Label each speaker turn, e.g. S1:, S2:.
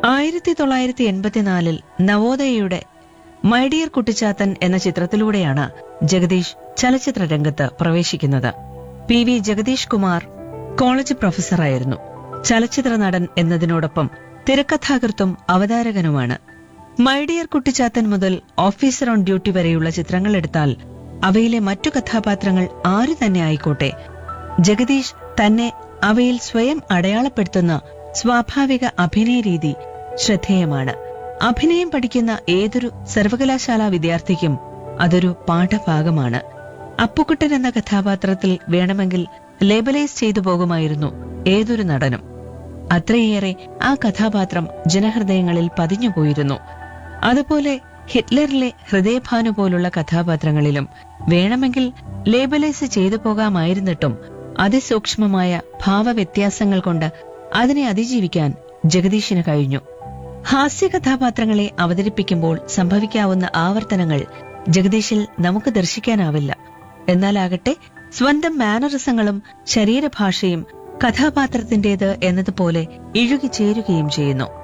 S1: ആയിരത്തി തൊള്ളായിരത്തി എൺപത്തിനാലിൽ നവോദയയുടെ മൈ ഡിയർ കുട്ടിച്ചാത്തൻ എന്ന ചിത്രത്തിലൂടെയാണ് ജഗദീഷ് ചലച്ചിത്ര രംഗത്ത് പ്രവേശിക്കുന്നത് P V Jagadish Kumar college പ്രൊഫസറായിരുന്നു ചലച്ചിത്ര നടൻ എന്നതിനോടൊപ്പം തിരക്കഥാകൃത്തും അവതാരകനുമാണ് മൈ ഡിയർ കുട്ടിച്ചാത്തൻ മുതൽ ഓഫീസർ ഓൺ ഡ്യൂട്ടി വരെയുള്ള ചിത്രങ്ങൾ എടുത്താൽ അവയിലെ മറ്റു കഥാപാത്രങ്ങൾ ആരു തന്നെ ആയിക്കോട്ടെ ജഗദീഷ് തന്നെ അവയിൽ സ്വയം അടയാളപ്പെടുത്തുന്ന സ്വാഭാവിക അഭിനയ രീതി ശ്രദ്ധേയമാണ് അഭിനയം പഠിക്കുന്ന ഏതൊരു സർവകലാശാല വിദ്യാർത്ഥിക്കും അതൊരു പാഠഭാഗമാണ് അപ്പുക്കുട്ടൻ എന്ന കഥാപാത്രത്തിൽ വേണമെങ്കിൽ ലേബലൈസ് ചെയ്തു പോകുമായിരുന്നു ഏതൊരു നടനും അത്രയേറെ ആ കഥാപാത്രം ജനഹൃദയങ്ങളിൽ പതിഞ്ഞുപോയിരുന്നു അതുപോലെ ഹിറ്റ്ലറിലെ ഹൃദയഭാനു പോലുള്ള കഥാപാത്രങ്ങളിലും വേണമെങ്കിൽ ലേബലൈസ് ചെയ്തു പോകാമായിരുന്നിട്ടും അതിസൂക്ഷ്മമായ ഭാവവ്യത്യാസങ്ങൾ കൊണ്ട് അതിനെ അതിജീവിക്കാൻ ജഗദീഷിന് കഴിഞ്ഞു ഹാസ്യ കഥാപാത്രങ്ങളെ അവതരിപ്പിക്കുമ്പോൾ സംഭവിക്കാവുന്ന ആവർത്തനങ്ങൾ ജഗദീഷിൽ നമുക്ക് ദർശിക്കാനാവില്ല എന്നാലാകട്ടെ സ്വന്തം മാനറിസങ്ങളും ശരീരഭാഷയും കഥാപാത്രത്തിന്റേത് എന്നതുപോലെ ഇഴുകിച്ചേരുകയും ചെയ്യുന്നു